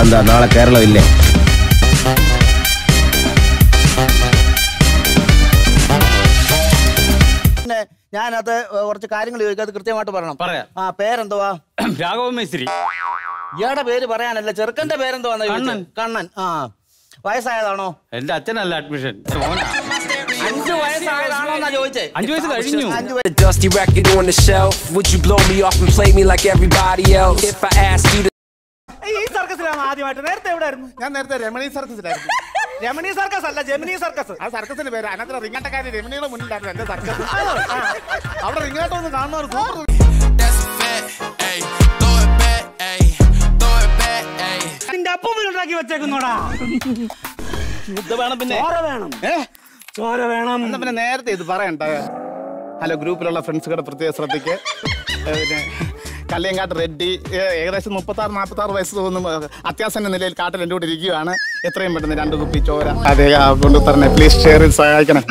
അതെന്താ നാളെ കേരളം ഇല്ലേ പിന്നെ ഞാനത് കുറച്ച് കാര്യങ്ങൾ ചോദിക്കാം അത് കൃത്യമായിട്ട് പറയണം പറയാം. ആ പേരെന്തുവാ രാഘവ മേസ്ത്രി ഇയാടെ പേര് പറയാനല്ല ചെറുക്കന്റെ പേരെന്തുവാന്ന് ചോദിച്ചത്? കണ്ണൻ. കണ്ണൻ ആ വയസ്സായതാണോ എന്റെ അച്ഛനല്ല അഡ്മിഷൻ അഞ്ചു വയസ്സായതാണോ എന്നാ ചോദിച്ചേ അഞ്ചു വയസ്സ് കഴിഞ്ഞു അഞ്ചു A dusty record on the shelf. Would you blow me off and play me like everybody else? If I asked you to ഈ സർക്കസിലാണ് ആദ്യമായിട്ട് നേരത്തെ എവിടെ ആയിരുന്നു ഞാൻ നേരത്തെ രമണി സർക്കസിലായിരുന്നു രമണി സർക്കസ് അല്ല ജെമിനി സർക്കസ് ആ സർക്കസിന്റെ പേര് അനന്തര റിങ്ങാട്ടക്കാരി രമണിയുടെ മുന്നിലായിരുന്നു എന്റെ സർക്കസ് ആ, അവിടെ റിങ്ങാട്ടം ഒന്ന് കാണുന്നവർ സൂപ്പർ നിന്റെ അപ്പം ഉണ്ടാക്കി വെച്ചേക്കുന്നോടാ വേണം പിന്നെ ചോര വേണം ചോര വേണം എന്നാ പിന്നെ നേരത്തെ ഇത് പറയണ്ട ഹലോ ഗ്രൂപ്പിലുള്ള ഫ്രണ്ട്സുകളുടെ പ്രത്യേക ശ്രദ്ധയ്ക്ക് ഏ, പിന്നെ കല്ലിയങ്കാട്ട് റെഡ്ഡി ഏ, ഏകദേശം മുപ്പത്തി ആറ് നാൽപ്പത്തി ആറ് വയസ്സ് തോന്നുന്നു അത്യാവശ്യം നിലയിൽ കാട്ടിൽ എൻ്റെ കൂടെ ഇരിക്കുകയാണ് എത്രയും പെട്ടെന്ന് രണ്ട് കുപ്പി ചോര അതെ ആ, കൊണ്ട് തരണേ പ്ലീസ് ഷെയർ ചെയ്ത് സഹായിക്കണം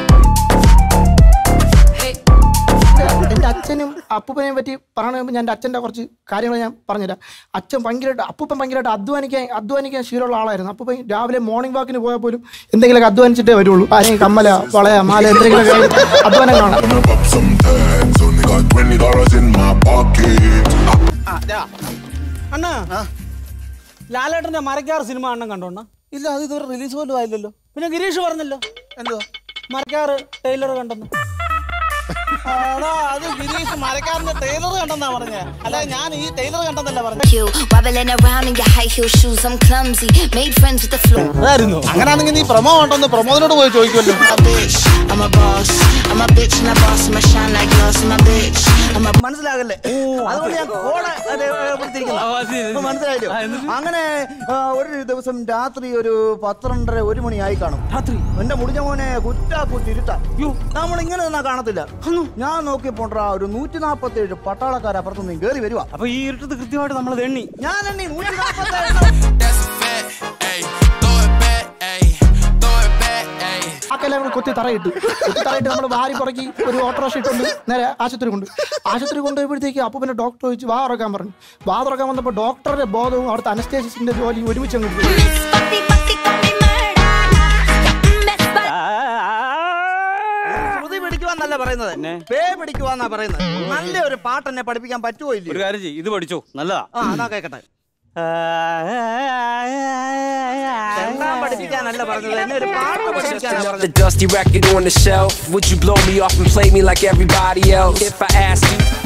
എൻ്റെ അച്ഛനും അപ്പൂപ്പനെയും പറ്റി പറയുമ്പോൾ ഞാൻ എൻ്റെ അച്ഛൻ്റെ കുറച്ച് കാര്യങ്ങൾ ഞാൻ പറഞ്ഞുതരാം അച്ഛൻ ഭയങ്കരമായിട്ട് അപ്പൂപ്പൻ ഭയങ്കരമായിട്ട് അധ്വാനിക്കാൻ അധ്വാനിക്കാൻ ശീലമുള്ള ആളായിരുന്നു അപ്പൂപ്പൻ രാവിലെ മോർണിംഗ് വാക്കിന് പോയാൽ പോലും എന്തെങ്കിലുമൊക്കെ അധ്വാനിച്ചിട്ടേ വരുള്ളൂ ആരെയും കമ്മല വളയ മാല എന്തെങ്കിലുമൊക്കെ അധ്വാനം കാണാം up sometimes. Only got twenty dollars in my pocket. അണ്ണാ ലാലേട്ടന്റെ മരക്കാർ സിനിമ അണ്ണൻ കണ്ടോണ്ണ ഇല്ല അത് ഇതുവരെ റിലീസ് പോലും ആയില്ലല്ലോ പിന്നെ ഗിരീഷ് പറഞ്ഞല്ലോ എന്തുവാ മരക്കാർ ടൈലർ കണ്ടെന്ന് ആടാ, അത് ഗിരീഷ് മരക്കാരന്റെ ടൈലർ കണ്ടെന്നാ പറഞ്ഞേ അല്ല ഞാൻ ഈ ടൈലർ കണ്ടെന്നല്ല പറഞ്ഞത് you. Wobbling around in your high heel shoes, I'm clumsy. Made friends with the floor. അതായിരുന്നു അങ്ങനാണെങ്കിൽ നീ പ്രൊമോ ഉണ്ടോന്ന് പ്രൊമോദിനോട് പോയി ചോദിക്കുമല്ലോ I'm a bitch, I'm a boss. I'm a bitch and a boss, I'm a shine like glass, I'm a bitch. I'm a മനസ്സിലാകല്ലേ അതുകൊണ്ട് ഞാൻ കോടെ അത് പിടിച്ചിരിക്കുന്നു. ആ, അത് ശരി. ഇപ്പൊ മനസ്സിലായല്ലോ ആ, എന്നിട്ട്? അങ്ങനെ ആ, ഒരു ദിവസം രാത്രി ഒരു പന്ത്രണ്ടര ഒരു മണിയായി കാണും രാത്രി എന്റെ മുടിഞ്ഞ മോനെ കുറ്റാ കുറ്റിരുട്ട നമ്മൾ ഇങ്ങനെ നിന്നാ കാണത്തില്ല ഞാൻ നോക്കിയപ്പോണ്ടാ ഒരു നൂറ്റി നാപ്പത്തി ഏഴ് പട്ടാളക്കാർ അപ്പുറത്തുനിന്ന് കയറി വരുവാ അപ്പൊ ഈ ഇരുട്ടത്ത് കൃത്യമായിട്ട് നമ്മൾ തെണ്ണി ഞാൻ എണ്ണി നൂറ്റി നാപ്പത്തി ആക്കെല്ലാം കൂടി കൊത്തി തറയിട്ടു കൊത്തി തറയിട്ട് നമ്മൾ വാരി പുറക്കി ഒരു ഓട്ടോറിക്ഷ ഇട്ടുണ്ട് നേരെ ആശുപത്രി കൊണ്ട് ആശുപത്രി കൊണ്ടുപോയപ്പോഴത്തേക്ക് അപ്പൂപ്പൻ്റെ ഡോക്ടർ ചോദിച്ചു വാ തുറക്കാൻ പറഞ്ഞു വാ തുറക്കാൻ വന്നപ്പോൾ ഡോക്ടറുടെ ബോധവും അവിടുത്തെ അനസ്റ്റേസിന്റെ ജോലി ഒരുമിച്ച് അങ്ങ് പോയി Puppy, puppy, puppy murder. Best buddy. ശ്രുതി പിടിക്കുവാന്നല്ല പറയുന്നത് പേ പിടിക്കുവാന്നാ പറയുന്നത് നല്ല ഒരു പാട്ട് എന്നെ പഠിപ്പിക്കാൻ പറ്റുമോ ഒരു ഇല്ലയോ കാര്യം ചെയ്യ് ഇത് പഠിച്ചോ നല്ലതാ ആ എന്നാ കേക്കട്ടെ ചെണ്ടാൻ പഠിപ്പിക്കാനല്ല പറഞ്ഞത് എന്നെ ഒരു പാട്ട് പഠിപ്പിക്കാനാ പറഞ്ഞത് the dusty record on the shelf. Would you blow me off and play me like everybody else? If I asked you